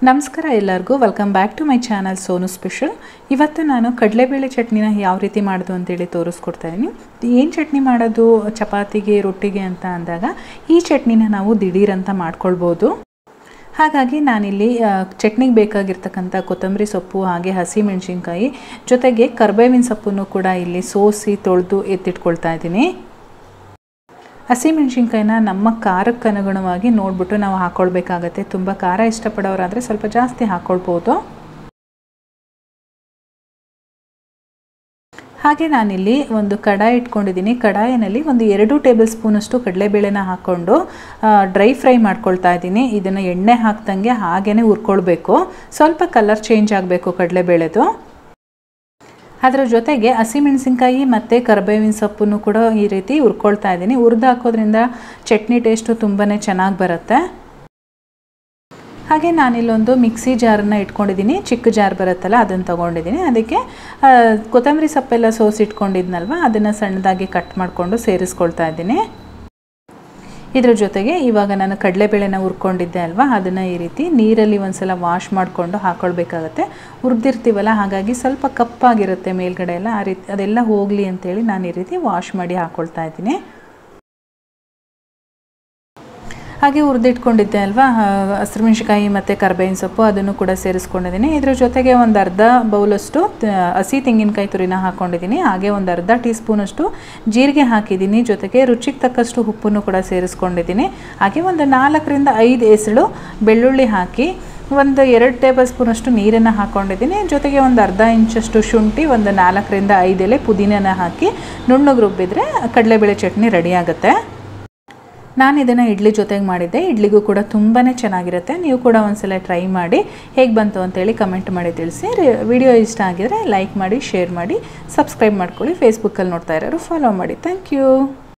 ನಮಸ್ಕಾರ ಎಲ್ಲರಿಗೂ welcome back to my channel Sonu special ಇವತ್ತು ನಾನು ಕಡಲೆಬೇಳೆ ಚಟ್ನಿನ ಯಾವ ರೀತಿ ಮಾಡೋದು ಅಂತೇಳಿ ತೋರಿಸ್ಕೊಡ್ತಾ ಇದ್ದೀನಿ ಏನು ಚಟ್ನಿ ಮಾಡೋದು ಚಪಾತಿಗೆ ರೊಟ್ಟಿಗೆ ಅಂತ ಅಂದಾಗ ಈ ಚಟ್ನಿನ ನಾವು ದಿಢೀರಂತ ಮಾಡ್ಕೊಳ್ಬೋದು ಹಾಗಾಗಿ ನಾನಿಲ್ಲಿ ಆ, ಚಟ್ನಿಗೆ ಬೇಕಾಗಿರ್ತಕ್ಕಂಥ ಕೊತ್ತಂಬರಿ ಸೊಪ್ಪು ಹಾಗೆ ಹಸಿ ಮೆಣಸಿನ್ಕಾಯಿ ಜೊತೆಗೆ ಕರ್ಬೇವಿನ ಸೊಪ್ಪನ್ನು ಕೂಡ ಇಲ್ಲಿ ಸೋಸಿ ತೊಳೆದು ಎತ್ತಿಟ್ಕೊಳ್ತಾ ಇದ್ದೀನಿ ಹಸಿಮೆಣ್ಸಿನ್ಕಾಯಿನ ನಮ್ಮ ಖಾರಕ್ಕೆ ಅನುಗುಣವಾಗಿ ನೋಡಿಬಿಟ್ಟು ನಾವು ಹಾಕ್ಕೊಳ್ಬೇಕಾಗತ್ತೆ ತುಂಬ ಖಾರ ಇಷ್ಟಪಡೋರಾದರೆ ಸ್ವಲ್ಪ ಜಾಸ್ತಿ ಹಾಕ್ಕೊಳ್ಬೋದು ಹಾಗೆ ನಾನಿಲ್ಲಿ ಒಂದು ಕಡಾಯಿ ಇಟ್ಕೊಂಡಿದ್ದೀನಿ ಕಡಾಯಿನಲ್ಲಿ ಒಂದು ಎರಡು ಟೇಬಲ್ ಸ್ಪೂನಷ್ಟು ಕಡಲೆಬೇಳೆನ ಹಾಕ್ಕೊಂಡು ಡ್ರೈ ಫ್ರೈ ಮಾಡ್ಕೊಳ್ತಾ ಇದ್ದೀನಿ ಇದನ್ನು ಎಣ್ಣೆ ಹಾಕ್ದಂಗೆ ಹಾಗೇ ಹುರ್ಕೊಳ್ಬೇಕು ಸ್ವಲ್ಪ ಕಲರ್ ಚೇಂಜ್ ಆಗಬೇಕು ಕಡಲೆಬೇಳೆದು ಅದರ ಜೊತೆಗೆ ಹಸಿಮೆಣಸಿನ್ಕಾಯಿ ಮತ್ತು ಕರಿಬೇವಿನ ಸೊಪ್ಪನ್ನು ಕೂಡ ಈ ರೀತಿ ಹುರ್ಕೊಳ್ತಾ ಇದ್ದೀನಿ ಹುರಿದು ಹಾಕೋದ್ರಿಂದ ಚಟ್ನಿ ಟೇಸ್ಟು ತುಂಬಾ ಚೆನ್ನಾಗಿ ಬರುತ್ತೆ ಹಾಗೆ ನಾನಿಲ್ಲೊಂದು ಮಿಕ್ಸಿ ಜಾರನ್ನ ಇಟ್ಕೊಂಡಿದ್ದೀನಿ ಚಿಕ್ಕ ಜಾರ್ ಬರುತ್ತಲ್ಲ ಅದನ್ನು ತೊಗೊಂಡಿದ್ದೀನಿ ಅದಕ್ಕೆ ಆ, ಕೊತ್ತಂಬರಿ ಸೊಪ್ಪೆಲ್ಲ ಸೋಸಿ ಇಟ್ಕೊಂಡಿದ್ನಲ್ವ ಅದನ್ನು ಸಣ್ಣದಾಗಿ ಕಟ್ ಮಾಡಿಕೊಂಡು ಸೇರಿಸ್ಕೊಳ್ತಾ ಇದ್ದೀನಿ ಇದ್ರ ಜೊತೆಗೆ ಇವಾಗ ನಾನು ಕಡಲೆಬೇಳೆನ ಹುರ್ಕೊಂಡಿದ್ದೆ ಅಲ್ವಾ ಅದನ್ನು ಈ ರೀತಿ ನೀರಲ್ಲಿ ಒಂದ್ಸಲ ವಾಶ್ ಮಾಡಿಕೊಂಡು ಹಾಕ್ಕೊಳ್ಬೇಕಾಗತ್ತೆ ಹುರಿದಿರ್ತೀವಲ್ಲ ಹಾಗಾಗಿ ಸ್ವಲ್ಪ ಕಪ್ಪಾಗಿರುತ್ತೆ ಮೇಲ್ಗಡೆ ಎಲ್ಲ ಆ ರೀತಿ ಅದೆಲ್ಲ ಹೋಗಲಿ ಅಂತೇಳಿ ನಾನು ಈ ರೀತಿ ವಾಶ್ ಮಾಡಿ ಹಾಕ್ಕೊಳ್ತಾ ಇದ್ದೀನಿ ಹಾಗೆ ಹುರಿದಿಟ್ಕೊಂಡಿದ್ದೆ ಅಲ್ವಾ ಹಸಿಮೆಣ್ಸಿಕಾಯಿ ಮತ್ತು ಕರ್ಬೇವಿನ ಸೊಪ್ಪು ಅದನ್ನು ಕೂಡ ಸೇರಿಸ್ಕೊಂಡಿದ್ದೀನಿ ಇದ್ರ ಜೊತೆಗೆ ಒಂದು ಅರ್ಧ ಬೌಲಷ್ಟು ತ- ಹಸಿ ತೆಂಗಿನಕಾಯಿ ತುರಿನ ಹಾಕ್ಕೊಂಡಿದ್ದೀನಿ ಹಾಗೆ ಒಂದು ಅರ್ಧ ಟೀ ಸ್ಪೂನಷ್ಟು ಜೀರಿಗೆ ಹಾಕಿದ್ದೀನಿ ಜೊತೆಗೆ ರುಚಿಗೆ ತಕ್ಕಷ್ಟು ಉಪ್ಪನ್ನು ಕೂಡ ಸೇರಿಸ್ಕೊಂಡಿದ್ದೀನಿ ಹಾಗೆ ಒಂದು ನಾಲ್ಕರಿಂದ ಐದು ಎಸಳು ಬೆಳ್ಳುಳ್ಳಿ ಹಾಕಿ ಒಂದು ಎರಡು ಟೇಬಲ್ ಸ್ಪೂನಷ್ಟು ನೀರನ್ನು ಹಾಕ್ಕೊಂಡಿದ್ದೀನಿ ಜೊತೆಗೆ ಒಂದು ಅರ್ಧ ಇಂಚಷ್ಟು ಶುಂಠಿ ಒಂದು ನಾಲ್ಕರಿಂದ ಐದು ಎಲೆ ಪುದೀನನ ಹಾಕಿ ನುಣ್ಣಗೆ ರುಬ್ಬಿದ್ರೆ ಕಡಲೆಬೇಳೆ ಚಟ್ನಿ ರೆಡಿ ಆಗುತ್ತೆ ನಾನು ಇದನ್ನು ಇಡ್ಲಿ ಜೊತೆಗೆ ಮಾಡಿದ್ದೆ ಇಡ್ಲಿಗೂ ಕೂಡ ತುಂಬಾ ಚೆನ್ನಾಗಿರುತ್ತೆ ನೀವು ಕೂಡ ಒಂದ್ಸಲ ಟ್ರೈ ಮಾಡಿ ಹೇಗೆ ಬಂತು ಅಂತೇಳಿ ಕಮೆಂಟ್ ಮಾಡಿ ತಿಳಿಸಿ ವಿಡಿಯೋ ಇಷ್ಟ ಆಗಿದರೆ ಲೈಕ್ ಮಾಡಿ ಶೇರ್ ಮಾಡಿ ಸಬ್ಸ್ಕ್ರೈಬ್ ಮಾಡ್ಕೊಳ್ಳಿ ಫೇಸ್ಬುಕ್ಕಲ್ಲಿ ನೋಡ್ತಾ ಇರೋರು ಫಾಲೋ ಮಾಡಿ ಥ್ಯಾಂಕ್ ಯು